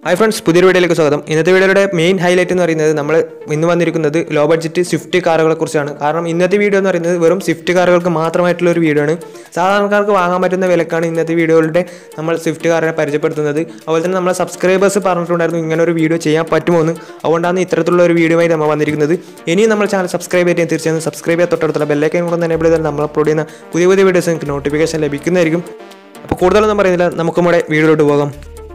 hi friends പുതിയൊരു വീഡിയോയിലേക്ക് സ്വാഗതം ഇന്നത്തെ വീഡിയോയുടെ മെയിൻ ഹൈലൈറ്റ് എന്ന് പറയുന്നത് നമ്മൾ ഇന്ന് വന്നിരിക്കുന്നത് ലോ ബഡ്ജറ്റ് സ്വിഫ്റ്റ് കാറുകളെ കുറിച്ചാണ് കാരണം ഇന്നത്തെ വീഡിയോ എന്ന് പറയുന്നത് വെറും സ്വിഫ്റ്റ് കാറുകൾക്ക് മാത്രമായിട്ടുള്ള ഒരു വീഡിയോ ആണ് സാധാരണക്കാർക്ക് വാങ്ങാൻ പറ്റുന്ന വിലക്കാണ് ഇന്നത്തെ വീഡിയോകളുടെ നമ്മൾ സ്വിഫ്റ്റ് കാറിനെ പരിചയപ്പെടുത്തുന്നത് അതുപോലെ തന്നെ നമ്മളെ സബ്സ്ക്രൈബേഴ്സ് പറഞ്ഞിട്ടുണ്ടായിരുന്നു ഇങ്ങനെ ഒരു വീഡിയോ ചെയ്യാൻ പറ്റുമോ എന്ന് അതുകൊണ്ടാണ് ഇത്തരത്തിലുള്ള ഒരു വീഡിയോയുമായി നമ്മൾ വന്നിരിക്കുന്നത് ഇനിയും നമ്മൾ ചാനൽ സബ്സ്ക്രൈബ് ചെയ്യാൻ തീർച്ചയായും സബ്സ്ക്രൈബ് ചെയ്യാൻ തൊട്ടടുത്തുള്ള ബെല്ലൈക്കൻ കൂടെ തന്നെ എനേബിൾ ചെയ്താൽ നമ്മൾ അപ്ലോഡ് ചെയ്യുന്ന പുതിയ പുതിയ വീഡിയോസ് നിങ്ങൾക്ക് നോട്ടിഫിക്കേഷൻ ലഭിക്കുന്നതായിരിക്കും അപ്പോൾ കൂടുതലൊന്നും പറയുന്നില്ല നമുക്ക് നമ്മുടെ വീഡിയോയിലോട്ട് പോകാം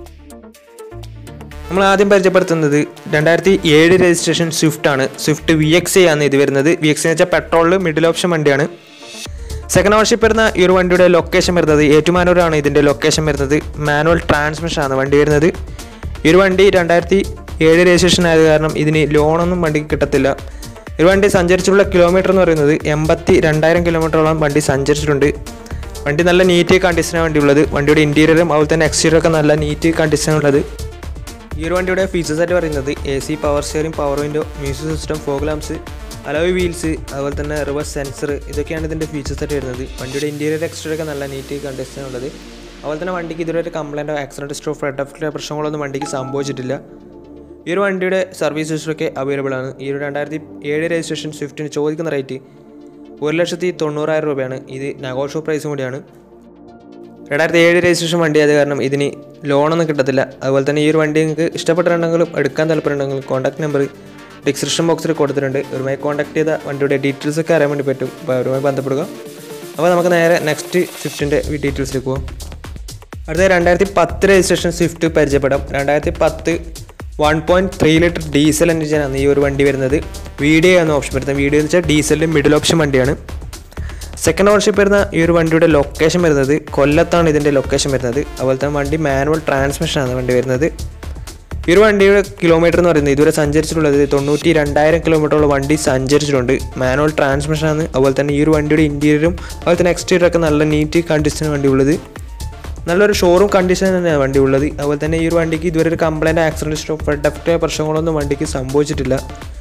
നമ്മൾ ആദ്യം പരിചയപ്പെടുത്തുന്നത് രണ്ടായിരത്തി ഏഴ് രജിസ്ട്രേഷൻ സ്വിഫ്റ്റ് ആണ് സ്വിഫ്റ്റ് വി എക്സ് എ ആണ് ഇത് വരുന്നത് വി എക്സ് എന്ന് വെച്ചാൽ പെട്രോളിൽ മിഡിൽ ഓപ്ഷൻ വണ്ടിയാണ് സെക്കൻഡ് ഓണർഷിപ്പ് വരുന്ന ഈ ഒരു വണ്ടിയുടെ ലൊക്കേഷൻ വരുന്നത് ഏറ്റുമാനൂരാണ് ഇതിൻ്റെ ലൊക്കേഷൻ വരുന്നത് മാനുവൽ ട്രാൻസ്മിഷൻ ആണ് വണ്ടി വരുന്നത് ഈ ഒരു വണ്ടി രണ്ടായിരത്തി ഏഴ് രജിസ്ട്രേഷൻ ആയത് കാരണം ഇതിന് ലോണൊന്നും വണ്ടിക്ക് കിട്ടത്തില്ല ഈ ഒരു വണ്ടി സഞ്ചരിച്ചിട്ടുള്ള കിലോമീറ്റർ എന്ന് പറയുന്നത് എൺപത്തി രണ്ടായിരം കിലോമീറ്ററോളം വണ്ടി സഞ്ചരിച്ചിട്ടുണ്ട് വണ്ടി നല്ല നീറ്റ് കണ്ടീഷനാണ് വണ്ടി ഉള്ളത് വണ്ടിയുടെ ഇൻറ്റീരിയറും അതുപോലെ തന്നെ എക്സ്റ്റീരിയർ ഒക്കെ നല്ല നീറ്റ് കണ്ടീഷനാണ് ഉള്ളത് ഈ ഒരു വണ്ടിയുടെ ഫീച്ചേഴ്സ് ആയിട്ട് പറയുന്നത് A C power steering power window music system fog lamps alloy wheels അതുപോലെ തന്നെ റിവേഴ്സ് സെൻസർ ഇതൊക്കെയാണ് ഇതിൻ്റെ ഫീച്ചേഴ്സ് ആയിട്ട് വരുന്നത് വണ്ടിയുടെ ഇൻറ്റീരിയർ എക്സ്റ്റീരിയർ ഒക്കെ നല്ല നീറ്റ് കണ്ടീഷൻ ഉള്ളത് അതുപോലെ തന്നെ വണ്ടിക്ക് ഇതുവരെ ഒരു കംപ്ലൈൻറ്റോ ആക്സിഡൻറ്റ് സ്റ്റോ ഫ്ലഡ് ഓഫ് പ്രശ്നങ്ങളൊന്നും വണ്ടിക്ക് സംഭവിച്ചിട്ടില്ല ഈ ഒരു വണ്ടിയുടെ സർവീസ് ഹിസ്റ്ററൊക്കെ അവൈലബിൾ ആണ് ഈ ഒരു രണ്ടായിരത്തി ഏഴ് രജിസ്ട്രേഷൻ സ്വിഫ്റ്റിന് ചോദിക്കുന്ന റേറ്റ് ഒരു ലക്ഷത്തി തൊണ്ണൂറായിരം രൂപയാണ് ഇത് നഗോഷോ പ്രൈസും കൂടിയാണ് രണ്ടായിരത്തി ഏഴ് രജിസ്ട്രേഷൻ വണ്ടി ആയത് കാരണം ഇതിന് ലോണൊന്നും കിട്ടത്തില്ല അതുപോലെ തന്നെ ഈ ഒരു വണ്ടി നിങ്ങൾക്ക് ഇഷ്ടപ്പെട്ടിട്ടുണ്ടെങ്കിലും എടുക്കാൻ താല്പര്യമുണ്ടെങ്കിലും കോൺടാക്ട് നമ്പർ ഡിസ്ക്രിപ്ഷൻ ബോക്സിൽ കൊടുത്തിട്ടുണ്ട് ഒരുമായി കോൺടാക്ട് ചെയ്ത വണ്ടിയുടെ ഡീറ്റെയിൽസ് ഒക്കെ അറിയാൻ വേണ്ടി പറ്റും അപ്പോൾ അവരുമായി ബന്ധപ്പെടുക അപ്പോൾ നമുക്ക് നേരെ നെക്സ്റ്റ് സ്വിഫ്റ്റിൻ്റെ ഡീറ്റെയിൽസിലേക്ക് പോകാം അടുത്ത രണ്ടായിരത്തി പത്ത് രജിസ്ട്രേഷൻ സ്വിഫ്റ്റ് പരിചയപ്പെടാം രണ്ടായിരത്തി പത്ത് one point three litre diesel എൻജിനാണ് ഈ ഒരു വണ്ടി വരുന്നത് വീഡിയോ എന്ന ഓപ്ഷൻ വരുന്നത് വീഡിയോ എന്ന് വെച്ചാൽ ഡീസലിൻ്റെ മിഡിൽ ഓപ്ഷൻ വണ്ടിയാണ് സെക്കൻഡ് ഓണർഷിപ്പ് വരുന്ന ഈ ഒരു വണ്ടിയുടെ ലൊക്കേഷൻ വരുന്നത് കൊല്ലത്താണ് ഇതിൻ്റെ ലൊക്കേഷൻ വരുന്നത് അതുപോലെ തന്നെ വണ്ടി മാനുവൽ ട്രാൻസ്മിഷനാണ് വണ്ടി വരുന്നത് ഈ ഒരു വണ്ടിയുടെ കിലോമീറ്റർ എന്ന് പറയുന്നത് ഇതുവരെ സഞ്ചരിച്ചിട്ടുള്ളത് തൊണ്ണൂറ്റി രണ്ടായിരം കിലോമീറ്ററോളം വണ്ടി സഞ്ചരിച്ചിട്ടുണ്ട് മാനുവൽ ട്രാൻസ്മിഷനാണ് അതുപോലെ തന്നെ ഈ ഒരു വണ്ടിയുടെ ഇൻറ്റീരിയറും അതുപോലെ തന്നെ എക്സ്റ്റീരിയർ ഒക്കെ നല്ല നീറ്റ് കണ്ടീഷൻ വണ്ടി ഉള്ളത് നല്ലൊരു ഷോറൂം കണ്ടീഷൻ തന്നെയാണ് വണ്ടി ഉള്ളത് അതുപോലെ തന്നെ ഈ ഒരു വണ്ടിക്ക് ഇതുവരെ ഒരു കംപ്ലൈൻറ്റ് ആക്സിഡൻറ്റ് സ്റ്റോപ്പ് ഡെഫക്റ്റ് പ്രശ്നങ്ങളൊന്നും വണ്ടിക്ക് സംഭവിച്ചിട്ടില്ല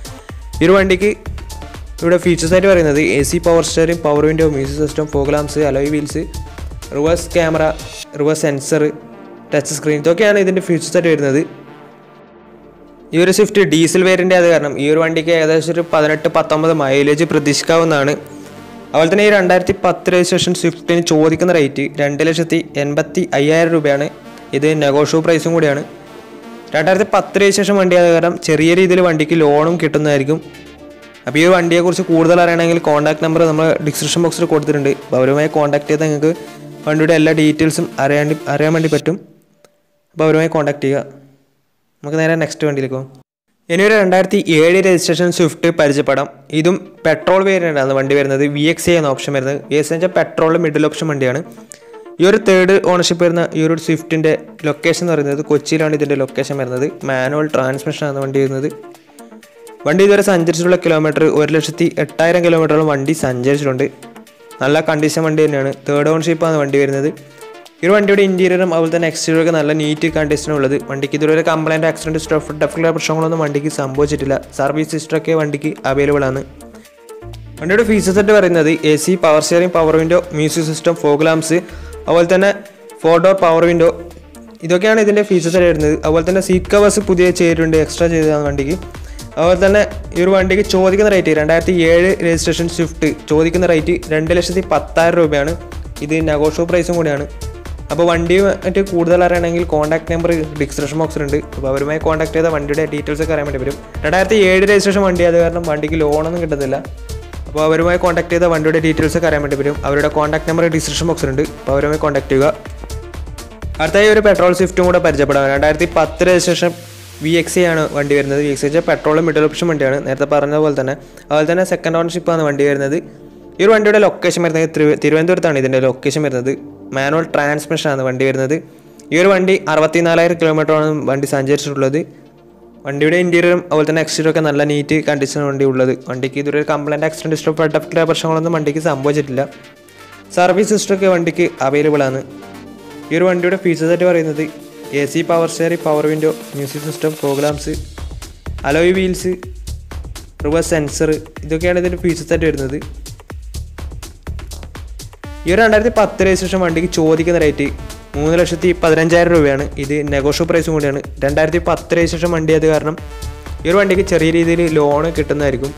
ഈ ഒരു വണ്ടിക്ക് ഇവിടെ ഫീച്ചേഴ്സ് ആയിട്ട് പറയുന്നത് A C power steering power window music system fog lamps alloy wheels reverse camera reverse sensor touch screen ഇതൊക്കെയാണ് ഇതിൻ്റെ ഫീച്ചേഴ്സ് ആയിട്ട് വരുന്നത് ഈ ഒരു സ്വിഫ്റ്റ് ഡീസൽ വേരിയൻ്റ് ആയത് കാരണം ഈ ഒരു വണ്ടിക്ക് ഏകദേശം ഒരു പതിനെട്ട് പത്തൊമ്പത് മൈലേജ് പ്രതീക്ഷിക്കാവുന്നതാണ് അതുപോലെ തന്നെ ഈ രണ്ടായിരത്തി പത്ത് രജിസ്ട്രേഷൻ സ്വിഫ്റ്റിന് ചോദിക്കുന്ന റേറ്റ് രണ്ട് ലക്ഷത്തി എൺപത്തി അയ്യായിരം രൂപയാണ് ഇത് നെഗോഷ്യോ പ്രൈസും കൂടിയാണ് രണ്ടായിരത്തി പത്ത് രജിസ്ട്രേഷൻ വണ്ടി ആയത് കാരണം ചെറിയ രീതിയിൽ വണ്ടിക്ക് ലോണും കിട്ടുന്നതായിരിക്കും അപ്പോൾ ഈ വണ്ടിയെക്കുറിച്ച് കൂടുതൽ അറിയണമെങ്കിൽ കോൺടാക്ട് നമ്പർ നമ്മൾ ഡിസ്ക്രിപ്ഷൻ ബോക്സിൽ കൊടുത്തിട്ടുണ്ട് അപ്പോൾ അവരുമായി കോൺടാക്ട് ചെയ്താൽ നിങ്ങൾക്ക് വണ്ടിയുടെ എല്ലാ ഡീറ്റെയിൽസും അറിയാൻ അറിയാൻ വേണ്ടി പറ്റും അപ്പോൾ അവരുമായി കോൺടാക്ട് ചെയ്യുക നമുക്ക് നേരെ നെക്സ്റ്റ് വണ്ടിയിലേക്ക് പോകാം ഇനി ഒരു രണ്ടായിരത്തി ഏഴ് രജിസ്ട്രേഷൻ സ്വിഫ്റ്റ് പരിചയപ്പെടാം ഇതും പെട്രോൾ വേരിയൻ്റ് ആണ് വണ്ടി വരുന്നത് വി എക്സ് എ എന്ന ഓപ്ഷൻ വരുന്നത് വി എക്സ് വെച്ചാൽ പെട്രോളിൽ മിഡിൽ ഓപ്ഷൻ വണ്ടിയാണ് ഈ ഒരു തേർഡ് ഓണർഷിപ്പ് വരുന്ന ഈ ഒരു സ്വിഫ്റ്റിൻ്റെ ലൊക്കേഷൻ എന്ന് പറയുന്നത് കൊച്ചിയിലാണ് ഇതിൻ്റെ ലൊക്കേഷൻ വരുന്നത് മാനുവൽ ട്രാൻസ്മിഷൻ ആണ് വണ്ടി വരുന്നത് വണ്ടി ഇതുവരെ സഞ്ചരിച്ചിട്ടുള്ള കിലോമീറ്റർ ഒരു ലക്ഷത്തി എട്ടായിരം കിലോമീറ്ററോളം വണ്ടി സഞ്ചരിച്ചിട്ടുണ്ട് നല്ല കണ്ടീഷൻ വണ്ടി തന്നെയാണ് തേർഡ് ഓൺഷിപ്പാണ് വണ്ടി വരുന്നത് ഈ ഒരു വണ്ടിയുടെ ഇൻറ്റീരിയറും അതുപോലെ തന്നെ എക്സ്റ്റീരിയർ ഒക്കെ നല്ല നീറ്റ് കണ്ടീഷനും ഉള്ളത് വണ്ടിക്ക് ഇതുവരെ കംപ്ലൈൻറ്റ് ആക്സിഡൻറ്റ് സ്റ്റോഫ് ഡെഫിലുള്ള പ്രശ്നങ്ങളൊന്നും വണ്ടിക്ക് സംഭവിച്ചിട്ടില്ല സർവീസ് സിസ്റ്റമൊക്കെ വണ്ടിക്ക് അവൈലബിൾ ആണ് വണ്ടിയുടെ ഫീച്ചേഴ്സ് ആയിട്ട് പറയുന്നത് A C power steering power window music system fog lamps അതുപോലെ തന്നെ ഫോർ ഡോർ പവർ വിൻഡോ ഇതൊക്കെയാണ് ഇതിൻ്റെ ഫീച്ചേഴ്സ് ആയിട്ട് വരുന്നത് അതുപോലെ തന്നെ സീറ്റ് കവേഴ്സ് പുതിയ ചെയ്തിട്ടുണ്ട് എക്സ്ട്രാ ചെയ്തതാണ് വണ്ടിക്ക് അതുപോലെ തന്നെ ഈ ഒരു വണ്ടിക്ക് ചോദിക്കുന്ന റേറ്റ് രണ്ടായിരത്തി ഏഴ് രജിസ്ട്രേഷൻ സ്വിഫ്റ്റ് ചോദിക്കുന്ന റേറ്റ് രണ്ട് ലക്ഷത്തി പത്തായിരം രൂപയാണ് ഇത് നെഗോഷ്യോ പ്രൈസും കൂടിയാണ് അപ്പോൾ വണ്ടി മറ്റ് കൂടുതൽ അറിയണമെങ്കിൽ കോൺടാക്ട് നമ്പർ ഡിസ്ക്രിപ്ഷൻ ബോക്സിലുണ്ട് അപ്പോൾ അവരുമായി കോൺടാക്ട് ചെയ്ത വണ്ടിയുടെ ഡീറ്റെയിൽസ് ഒക്കെ അറിയാൻ വേണ്ടി വരും രണ്ടായിരത്തി ഏഴ് രജിസ്ട്രേഷൻ വണ്ടി ആയത് കാരണം വണ്ടിക്ക് ലോണൊന്നും കിട്ടത്തില്ല അപ്പോൾ അവരുമായി കോൺടാക്ട് ചെയ്ത വണ്ടിയുടെ ഡീറ്റെയിൽസ് ഒക്കെ അറിയാൻ വേണ്ടി വരും അവരുടെ കോൺടാക്ട് നമ്പർ ഡിസ്ക്രിപ്ഷൻ ബോക്സിലുണ്ട് അപ്പോൾ അവരുമായി കോൺടാക്ട് ചെയ്യുക അടുത്തായി ഒരു പെട്രോൾ സ്വിഫ്റ്റും കൂടെ പരിചയപ്പെടാം രണ്ടായിരത്തി പത്ത് രജിസ്ട്രേഷൻ വി എക്സ് ആണ് വണ്ടി വരുന്നത് വി എക്സ് വെച്ചാൽ പെട്രോൾ മിഡിൽ ഓപ്ഷൻ വണ്ടിയാണ് നേരത്തെ പറഞ്ഞ പോലെ തന്നെ അതുപോലെ തന്നെ സെക്കൻഡ് ഓണർഷിപ്പാണ് വണ്ടി വരുന്നത് ഈ ഒരു വണ്ടിയുടെ ലൊക്കേഷൻ വരുന്നത് തിരു തിരുവനന്തപുരത്താണ് ഇതിൻ്റെ ലൊക്കേഷൻ വരുന്നത് മാനുവൽ ട്രാൻസ്മിഷൻ ആണ് വണ്ടി വരുന്നത് ഈ ഒരു വണ്ടി അറുപത്തിനാലായിരം കിലോമീറ്ററാണ് വണ്ടി സഞ്ചരിച്ചിട്ടുള്ളത് വണ്ടിയുടെ ഇൻറ്റീരിയറും അതുപോലെ തന്നെ എക്സ്റ്റീരിയർ ഒക്കെ നല്ല നീറ്റ് കണ്ടീഷനാണ് വണ്ടി ഉള്ളത് വണ്ടിക്ക് ഇതൊരു കംപ്ലൈൻറ്റ് ആക്സിഡൻറ്റ് സ്റ്റോപ്പ് ഡെഫക്റ്റ് പ്രശ്നങ്ങളൊന്നും വണ്ടിക്ക് സംഭവിച്ചിട്ടില്ല സർവീസ് സിസ്റ്റമൊക്കെ വണ്ടിക്ക് അവൈലബിൾ ആണ് ഈ ഒരു വണ്ടിയുടെ ഫീച്ചേഴ്സ് ആയിട്ട് പറയുന്നത് A C power steering power window music system programmes alloy wheels reverse sensor ഇതൊക്കെയാണ് ഇതിൻ്റെ ഫീച്ചേഴ്സ് ആയിട്ട് വരുന്നത് ഈ ഒരു രണ്ടായിരത്തി പത്ത് രജിസ്ട്രേഷൻ വണ്ടിക്ക് ചോദിക്കുന്ന റേറ്റ് മൂന്ന് ലക്ഷത്തി പതിനഞ്ചായിരം രൂപയാണ് ഇത് നെഗോഷ്യോ പ്രൈസും കൂടിയാണ് രണ്ടായിരത്തി പത്ത് രജിസ്ട്രേഷൻ വണ്ടി അത് കാരണം ഈ ഒരു വണ്ടിക്ക് ചെറിയ രീതിയിൽ ലോണ് കിട്ടുന്നതായിരിക്കും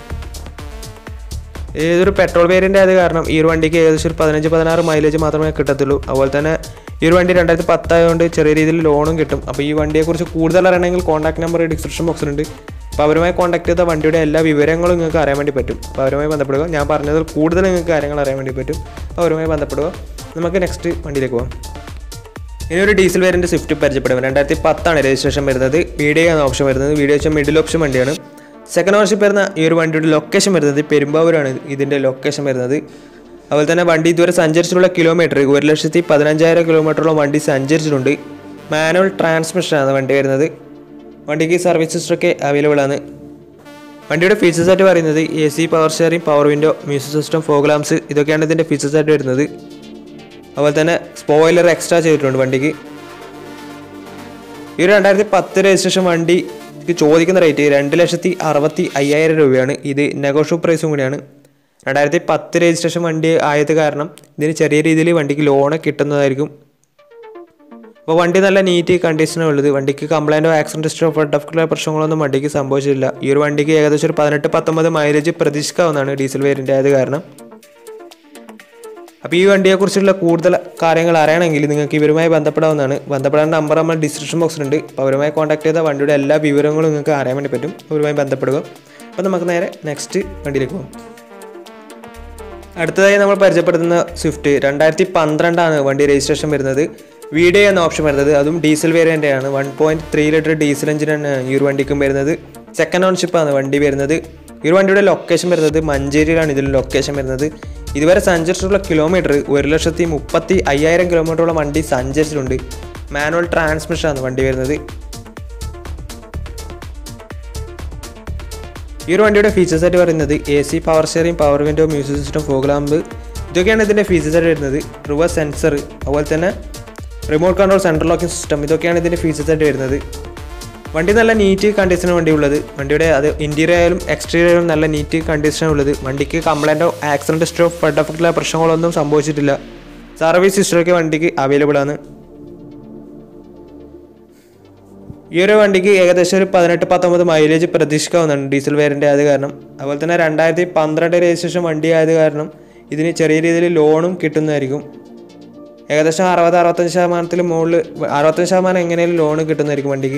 ഇതൊരു പെട്രോൾ വേരിയൻ്റ് ആയത് കാരണം ഈ ഒരു വണ്ടിക്ക് ഏകദേശം ഒരു പതിനഞ്ച് പതിനാറ് മൈലേജ് മാത്രമേ കിട്ടത്തുള്ളൂ അതുപോലെ തന്നെ ഈ ഒരു വണ്ടി രണ്ടായിരത്തി പത്തായതുകൊണ്ട് ചെറിയ രീതിയിൽ ലോണും കിട്ടും അപ്പോൾ ഈ വണ്ടിയെക്കുറിച്ച് കൂടുതൽ അറിയണമെങ്കിൽ കോൺടാക്ട് നമ്പർ ഡിസ്ക്രിപ്ഷൻ ബോക്സിലുണ്ട് അപ്പോൾ അവരുമായി കോൺടാക്ട് ചെയ്ത വണ്ടിയുടെ എല്ലാ വിവരങ്ങളും നിങ്ങൾക്ക് അറിയാൻ വേണ്ടി പറ്റും അപ്പോൾ അവരുമായി ബന്ധപ്പെടുക ഞാൻ പറഞ്ഞതിൽ കൂടുതൽ നിങ്ങൾക്ക് കാര്യങ്ങൾ അറിയാൻ വേണ്ടി പറ്റും അപ്പോൾ അവരുമായി ബന്ധപ്പെടുക നമുക്ക് നെക്സ്റ്റ് വണ്ടിയിലേക്ക് പോകാം ഇനി ഒരു ഡീസൽ വേരിയൻ്റ് സ്വിഫ്റ്റ് പരിചയപ്പെടും രണ്ടായിരത്തി പത്താണ് രജിസ്ട്രേഷൻ വരുന്നത് വീഡിയോ ആണ് ഓപ്ഷൻ വരുന്നത് വീഡിയോ വെച്ചാൽ മിഡിൽ ഓപ്ഷൻ വണ്ടിയാണ് സെക്കൻഡ് ഓണർഷിപ്പ് വരുന്ന ഈ ഒരു വണ്ടിയുടെ ലൊക്കേഷൻ വരുന്നത് പെരുമ്പാവൂരാണ് ഇതിൻ്റെ ലൊക്കേഷൻ വരുന്നത് അതുപോലെ തന്നെ വണ്ടി ഇതുവരെ സഞ്ചരിച്ചിട്ടുള്ള കിലോമീറ്റർ ഒരു ലക്ഷത്തി പതിനഞ്ചായിരം കിലോമീറ്ററോളം വണ്ടി സഞ്ചരിച്ചിട്ടുണ്ട് മാനുവൽ ട്രാൻസ്മിഷനാണ് വണ്ടി വരുന്നത് വണ്ടിക്ക് സർവീസ് സിസ്റ്റമൊക്കെ അവൈലബിൾ ആണ് വണ്ടിയുടെ ഫീച്ചേഴ്സ് ആയിട്ട് പറയുന്നത് A C power sharing power window music system fog lamps ഇതൊക്കെയാണ് ഇതിൻ്റെ ഫീച്ചേഴ്സ് ആയിട്ട് വരുന്നത് അതുപോലെ തന്നെ സ്പോയിലർ എക്സ്ട്രാ ചെയ്തിട്ടുണ്ട് വണ്ടിക്ക് ഈ ഒരു രണ്ടായിരത്തി പത്ത് രജിസ്ട്രേഷൻ വണ്ടിക്ക് ചോദിക്കുന്ന റേറ്റ് രണ്ട് ലക്ഷത്തി അറുപത്തി അയ്യായിരം രൂപയാണ് ഇത് നെഗോഷ്യോ പ്രൈസും കൂടിയാണ് രണ്ടായിരത്തി പത്ത് രജിസ്ട്രേഷൻ വണ്ടി ആയത് കാരണം ഇതിന് ചെറിയ രീതിയിൽ വണ്ടിക്ക് ലോണ് കിട്ടുന്നതായിരിക്കും അപ്പോൾ വണ്ടി നല്ല നീറ്റ് കണ്ടീഷനാണ് ഉള്ളത് വണ്ടിക്ക് കംപ്ലൈൻറ്റോ ആക്സിഡൻറ്റ് ഹിസ്റ്ററോ ഫ്ലഡ് ഓഫ് പ്രശ്നങ്ങളൊന്നും വണ്ടിക്ക് സംഭവിച്ചിട്ടില്ല ഈ ഒരു വണ്ടിക്ക് ഏകദേശം ഒരു പതിനെട്ട് പത്തൊമ്പത് മൈലേജ് പ്രതീക്ഷിക്കാവുന്നതാണ് ഡീസൽ വേരിയൻ്റ് ആയത് കാരണം അപ്പോൾ ഈ വണ്ടിയെക്കുറിച്ചുള്ള കൂടുതൽ കാര്യങ്ങൾ അറിയണമെങ്കിൽ നിങ്ങൾക്ക് ഇവരുമായി ബന്ധപ്പെടാവുന്നതാണ് ബന്ധപ്പെടാൻ നമ്പർ നമ്മൾ ഡിസ്ക്രിപ്ഷൻ ബോക്സിലുണ്ട് അപ്പോൾ അവരുമായി കോൺടാക്ട് ചെയ്ത വണ്ടിയുടെ എല്ലാ വിവരങ്ങളും നിങ്ങൾക്ക് അറിയാൻ വേണ്ടി പറ്റും അവരുമായി ബന്ധപ്പെടുക അപ്പോൾ നമുക്ക് നേരെ നെക്സ്റ്റ് വണ്ടിയിലേക്ക് പോകാം അടുത്തതായി നമ്മൾ പരിചയപ്പെടുത്തുന്ന സ്വിഫ്റ്റ് രണ്ടായിരത്തി പന്ത്രണ്ടാണ് വണ്ടി രജിസ്ട്രേഷൻ വരുന്നത് വീഡിയോ എന്ന ഓപ്ഷൻ വരുന്നത് അതും ഡീസൽ വേരിയൻ്റ് ആണ് one point three litre diesel എഞ്ചിനാണ് ഈ ഒരു വണ്ടിക്കും വരുന്നത് സെക്കൻഡ് ഓൺഷിപ്പാണ് വണ്ടി വരുന്നത് ഈ ഒരു വണ്ടിയുടെ ലൊക്കേഷൻ വരുന്നത് മഞ്ചേരിയിലാണ് ഇതിൽ ലൊക്കേഷൻ വരുന്നത് ഇതുവരെ സഞ്ചരിച്ചിട്ടുള്ള കിലോമീറ്റർ ഒരു ലക്ഷത്തി മുപ്പത്തി അയ്യായിരം കിലോമീറ്ററോളം വണ്ടി സഞ്ചരിച്ചിട്ടുണ്ട് മാനുവൽ ട്രാൻസ്മിഷനാണ് വണ്ടി വരുന്നത് ഈ ഒരു വണ്ടിയുടെ ഫീച്ചേഴ്സ് ആയിട്ട് പറയുന്നത് A C power sharing power window music system fog lamp ഇതൊക്കെയാണ് ഇതിൻ്റെ ഫീച്ചേഴ്സ് ആയിട്ട് വരുന്നത് റിവേഴ്സ് സെൻസർ അതുപോലെ തന്നെ remote control central locking system ഇതൊക്കെയാണ് ഇതിൻ്റെ ഫീച്ചേഴ്സ് ആയിട്ട് വരുന്നത് വണ്ടി നല്ല നീറ്റ് കണ്ടീഷനാണ് വണ്ടി ഉള്ളത് വണ്ടിയുടെ അത് ഇൻറ്റീരിയർ ആയാലും എക്സ്റ്റീരിയർ ആയാലും നല്ല നീറ്റ് കണ്ടീഷനാണ് ഉള്ളത് വണ്ടിക്ക് കംപ്ലൈൻറ്റോ ആക്സിഡൻറ്റ് ഹിസ്റ്ററോ ഫ്ലഡ് എഫക്റ്റിലെ പ്രശ്നങ്ങളൊന്നും സംഭവിച്ചിട്ടില്ല സർവീസ് ഹിസ്റ്ററൊക്കെ വണ്ടിക്ക് അവൈലബിൾ ആണ് ഈ ഒരു വണ്ടിക്ക് ഏകദേശം ഒരു പതിനെട്ട് പത്തൊമ്പത് മൈലേജ് പ്രതീക്ഷിക്കാവുന്നതാണ് ഡീസൽ വേരിയൻ്റ് ആയത് കാരണം അതുപോലെ തന്നെ രണ്ടായിരത്തി പന്ത്രണ്ട് രജിസ്ട്രേഷൻ വണ്ടി ആയത് കാരണം ഇതിന് ചെറിയ രീതിയിൽ ലോണും കിട്ടുന്നതായിരിക്കും ഏകദേശം അറുപത് അറുപത്തഞ്ച് ശതമാനത്തിൽ മുകളിൽ അറുപത്തഞ്ച് ശതമാനം എങ്ങനെയും ലോൺ കിട്ടുന്നതായിരിക്കും വണ്ടിക്ക്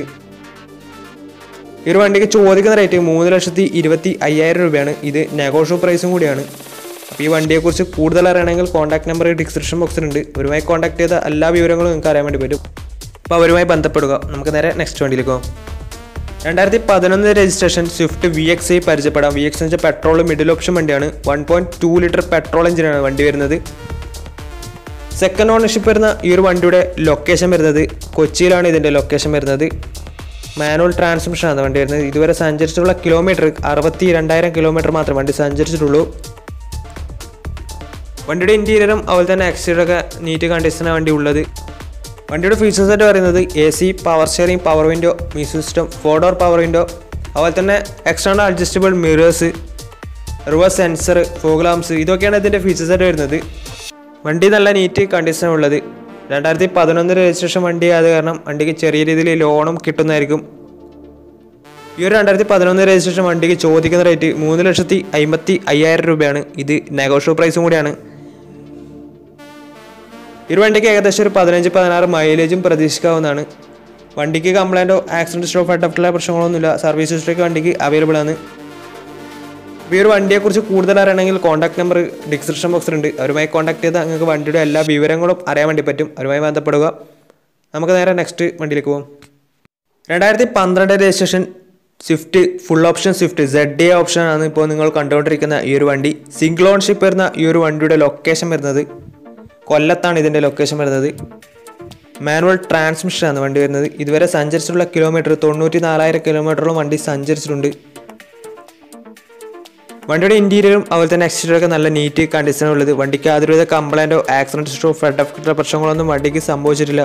ഈ ഒരു വണ്ടിക്ക് ചോദിക്കുന്ന റേറ്റ് മൂന്ന് ലക്ഷത്തി ഇരുപത്തി അയ്യായിരം രൂപയാണ് ഇത് നെഗോഷ്യോ പ്രൈസും കൂടിയാണ് അപ്പോൾ ഈ വണ്ടിയെക്കുറിച്ച് കൂടുതൽ അറിയണമെങ്കിൽ കോൺടാക്ട് നമ്പർ ഡിസ്ക്രിപ്ഷൻ ബോക്സിലുണ്ട് അവരുമായി കോൺടാക്ട് ചെയ്ത എല്ലാ വിവരങ്ങളും നിങ്ങൾക്ക് അറിയാൻ വേണ്ടി പറ്റും അപ്പോൾ അവരുമായി ബന്ധപ്പെടുക നമുക്ക് നേരെ നെക്സ്റ്റ് വണ്ടിയിലേക്ക് പോകാം രണ്ടായിരത്തി പതിനൊന്ന് registration swift V X I പരിചയപ്പെടാം വി എക്സ് വെച്ചാൽ പെട്രോൾ മിഡിൽ ഓപ്ഷൻ വണ്ടിയാണ് one point two litre petrol എഞ്ചിനാണ് വണ്ടി വരുന്നത് സെക്കൻഡ് ഓണർഷിപ്പ് വരുന്ന ഈ ഒരു വണ്ടിയുടെ ലൊക്കേഷൻ വരുന്നത് കൊച്ചിയിലാണ് ഇതിൻ്റെ ലൊക്കേഷൻ വരുന്നത് മാനുവൽ ട്രാൻസ്മിഷനാണ് വണ്ടി വരുന്നത് ഇതുവരെ സഞ്ചരിച്ചിട്ടുള്ള കിലോമീറ്റർ അറുപത്തി രണ്ടായിരം കിലോമീറ്റർ മാത്രമേ വണ്ടി സഞ്ചരിച്ചിട്ടുള്ളൂ വണ്ടിയുടെ ഇൻറ്റീരിയറും അതുപോലെ തന്നെ എക്സ്റ്റീരിയറൊക്കെ നീറ്റ് കണ്ടീഷനാണ് വണ്ടി ഉള്ളത് വണ്ടിയുടെ ഫീച്ചേഴ്സ് ആയിട്ട് പറയുന്നത് A C power sharing power window music system four door power window അതുപോലെ തന്നെ external adjustable mirrors reverse sensor fog lamps ഇതൊക്കെയാണ് ഇതിൻ്റെ ഫീച്ചേഴ്സ് ആയിട്ട് വരുന്നത് വണ്ടി നല്ല നീറ്റ് കണ്ടീഷൻ ഉള്ളത് രണ്ടായിരത്തി പതിനൊന്ന് രജിസ്ട്രേഷൻ വണ്ടി ആയത് കാരണം വണ്ടിക്ക് ചെറിയ രീതിയിൽ ലോണും കിട്ടുന്നതായിരിക്കും ഈ ഒരു രണ്ടായിരത്തി പതിനൊന്ന് രജിസ്ട്രേഷൻ വണ്ടിക്ക് ചോദിക്കുന്ന റേറ്റ് മൂന്ന് ലക്ഷത്തി അമ്പത്തി അയ്യായിരം രൂപയാണ് ഇത് നെഗോഷ്യോ പ്രൈസും കൂടിയാണ് ഈ ഒരു വണ്ടിക്ക് ഏകദേശം ഒരു പതിനഞ്ച് പതിനാറ് മൈലേജും പ്രതീക്ഷിക്കാവുന്നതാണ് വണ്ടിക്ക് കംപ്ലൈൻറ്റോ ആക്സിഡൻറ്റ് സ്റ്റോ ഫട്ടഫ്റ്റുള്ള പ്രശ്നങ്ങളൊന്നുമില്ല സർവീസ് ഹിസ്റ്ററിക്ക് വണ്ടിക്ക് അവൈലബിൾ ആണ് അപ്പോൾ ഈ ഒരു വണ്ടിയെക്കുറിച്ച് കൂടുതൽ അറിയണമെങ്കിൽ കോൺടാക്ട് നമ്പർ ഡിസ്ക്രിപ്ഷൻ ബോക്സിലുണ്ട് അവരുമായി കോൺടാക്ട് ചെയ്താൽ നിങ്ങൾക്ക് വണ്ടിയുടെ എല്ലാ വിവരങ്ങളും അറിയാൻ വേണ്ടി പറ്റും അവരുമായി ബന്ധപ്പെടുക നമുക്ക് നേരെ നെക്സ്റ്റ് വണ്ടിയിലേക്ക് പോകാം രണ്ടായിരത്തി പന്ത്രണ്ട് registration swift full option swift Z D option ആണ് ഇപ്പോൾ നിങ്ങൾ കണ്ടുകൊണ്ടിരിക്കുന്ന ഈ ഒരു വണ്ടി സിംഗിൾ ഓൺഷിപ്പ് വരുന്ന ഈ ഒരു വണ്ടിയുടെ ലൊക്കേഷൻ വരുന്നത് കൊല്ലത്താണ് ഇതിൻ്റെ ലൊക്കേഷൻ വരുന്നത് മാനുവൽ ട്രാൻസ്മിഷനാണ് വണ്ടി വരുന്നത് ഇതുവരെ സഞ്ചരിച്ചിട്ടുള്ള കിലോമീറ്റർ തൊണ്ണൂറ്റി നാലായിരം കിലോമീറ്ററോളം വണ്ടി സഞ്ചരിച്ചിട്ടുണ്ട് വണ്ടിയുടെ ഇൻറ്റീരിയറും അതുപോലെ തന്നെ എക്സ്റ്റീരിയറൊക്കെ നല്ല നീറ്റ് കണ്ടീഷനാണ് ഉള്ളത് വണ്ടിക്ക് യാതൊരുവിധ കംപ്ലൈൻറ്റോ ആക്സിഡൻറ്റ് ഹിസ്റ്ററോ ഫ്ലഡ് എഫക്റ്റോ പ്രശ്നങ്ങളൊന്നും വണ്ടിക്ക് സംഭവിച്ചിട്ടില്ല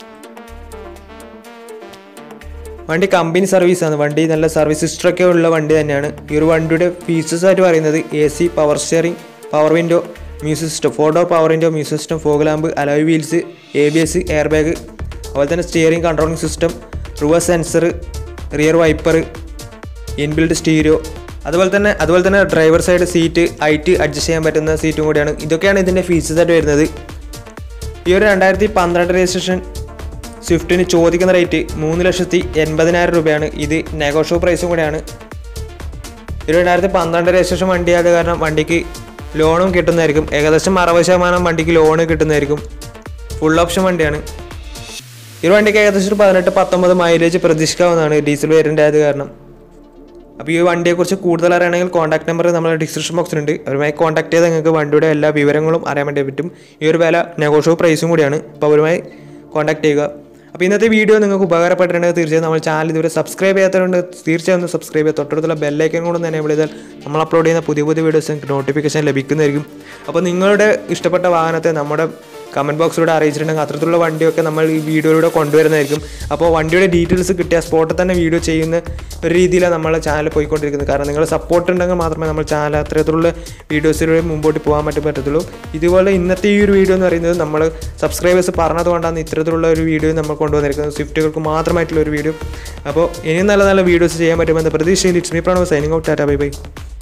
വണ്ടി കമ്പനി സർവീസാണ് വണ്ടി നല്ല സർവീസ് ഹിസ്റ്ററൊക്കെ ഉള്ള വണ്ടി തന്നെയാണ് ഈ ഒരു വണ്ടിയുടെ ഫീച്ചേഴ്സ് ആയിട്ട് പറയുന്നത് A C power steering power window music system four door power window music system fog lamp alloy wheels A B S air bag അതുപോലെ തന്നെ steering controlling system reverse sensor rear wiper inbuilt stereo അതുപോലെ തന്നെ അതുപോലെ തന്നെ driver side seat height adjust ചെയ്യാൻ പറ്റുന്ന സീറ്റും കൂടിയാണ് ഇതൊക്കെയാണ് ഇതിൻ്റെ ഫീച്ചേഴ്സ് ആയിട്ട് വരുന്നത് ഈ ഒരു രണ്ടായിരത്തി പന്ത്രണ്ട് രജിസ്ട്രേഷൻ സ്വിഫ്റ്റിന് ചോദിക്കുന്ന റേറ്റ് മൂന്ന് ലക്ഷത്തി എൺപതിനായിരം രൂപയാണ് ഇത് നെഗോഷ്യോ പ്രൈസും കൂടെയാണ് ഒരു രണ്ടായിരത്തി പന്ത്രണ്ട് രജിസ്ട്രേഷൻ വണ്ടിയായത് കാരണം വണ്ടിക്ക് ലോണും കിട്ടുന്നതായിരിക്കും ഏകദേശം അറുപത് ശതമാനം വണ്ടിക്ക് ലോണ് കിട്ടുന്നതായിരിക്കും ഫുൾ ഓപ്ഷൻ വണ്ടിയാണ് ഈ ഒരു വണ്ടിക്ക് ഏകദേശം ഒരു പതിനെട്ട് പത്തൊമ്പത് മൈലേജ് പ്രതീക്ഷിക്കാവുന്നതാണ് ഡീസൽ വേരിയൻ്റ് ആയത് കാരണം അപ്പോൾ ഈ വണ്ടിയെക്കുറിച്ച് കൂടുതൽ അറിയണമെങ്കിൽ കോൺടാക്ട് നമ്പർ നമ്മുടെ ഡിസ്ക്രിപ്ഷൻ ബോക്സിലുണ്ട് അവരുമായി കോൺടാക്ട് ചെയ്താൽ നിങ്ങൾക്ക് വണ്ടിയുടെ എല്ലാ വിവരങ്ങളും അറിയാൻ വേണ്ടി പറ്റും ഈ ഒരു വില നെഗോഷ്യോ പ്രൈസും കൂടിയാണ് അപ്പോൾ അവരുമായി കോൺടാക്ട് ചെയ്യുക അപ്പോൾ ഇന്നത്തെ വീഡിയോ നിങ്ങൾക്ക് ഉപകാരപ്പെട്ടിട്ടുണ്ടെങ്കിൽ തീർച്ചയായും നമ്മൾ ചാനൽ ഇതുവരെ സബ്സ്ക്രൈബ് ചെയ്യാത്തതുകൊണ്ട് തീർച്ചയായും ഒന്ന് സബ്സ്ക്രൈബ് ചെയ്യുക തൊട്ടടുത്തുള്ള ബെല്ലൈക്കൻ കൂടെ തന്നെ എനേബിൾ ചെയ്താൽ നമ്മൾ അപ്ലോഡ് ചെയ്യുന്ന പുതിയ പുതിയ വീഡിയോസ് നിങ്ങൾക്ക് നോട്ടിഫിക്കേഷൻ ലഭിക്കുന്നതായിരിക്കും അപ്പോൾ നിങ്ങളുടെ ഇഷ്ടപ്പെട്ട വാഹനത്തെ നമ്മുടെ കമൻറ്റ് ബോക്സിലൂടെ അറിയിച്ചിട്ടുണ്ടെങ്കിൽ അത്തരത്തിലുള്ള വണ്ടിയൊക്കെ നമ്മൾ ഈ വീഡിയോയിലൂടെ കൊണ്ടുവരുന്നതായിരിക്കും അപ്പോൾ വണ്ടിയുടെ ഡീറ്റെയിൽസ് കിട്ടിയ സ്പോട്ടിൽ തന്നെ വീഡിയോ ചെയ്യുന്ന ഒരു രീതിയിലാണ് നമ്മളെ ചാനൽ പോയിക്കൊണ്ടിരിക്കുന്നത് കാരണം നിങ്ങൾ സപ്പോർട്ട് ഉണ്ടെങ്കിൽ മാത്രമേ നമ്മൾ ചാനൽ അത്തരത്തിലുള്ള വീഡിയോസിലൂടെ മുമ്പോട്ട് പോകാൻ പറ്റും പറ്റത്തുള്ളൂ ഇതുപോലെ ഇന്നത്തെ ഈ ഒരു വീഡിയോ എന്ന് പറയുന്നത് നമ്മൾ സബ്സ്ക്രൈബേഴ്സ് പറഞ്ഞതുകൊണ്ടാണ് ഇത്തരത്തിലുള്ള ഒരു വീഡിയോ നമ്മൾ കൊണ്ടുവന്നിരിക്കുന്നത് സ്വിഫ്റ്റുകൾക്ക് മാത്രമായിട്ടുള്ള ഒരു വീഡിയോ അപ്പോൾ ഇനിയും നല്ല നല്ല വീഡിയോസ് ചെയ്യാൻ പറ്റുമെന്ന പ്രതീക്ഷയിൽ it's me Pranav signing out ടാറ്റ ബൈ ബൈ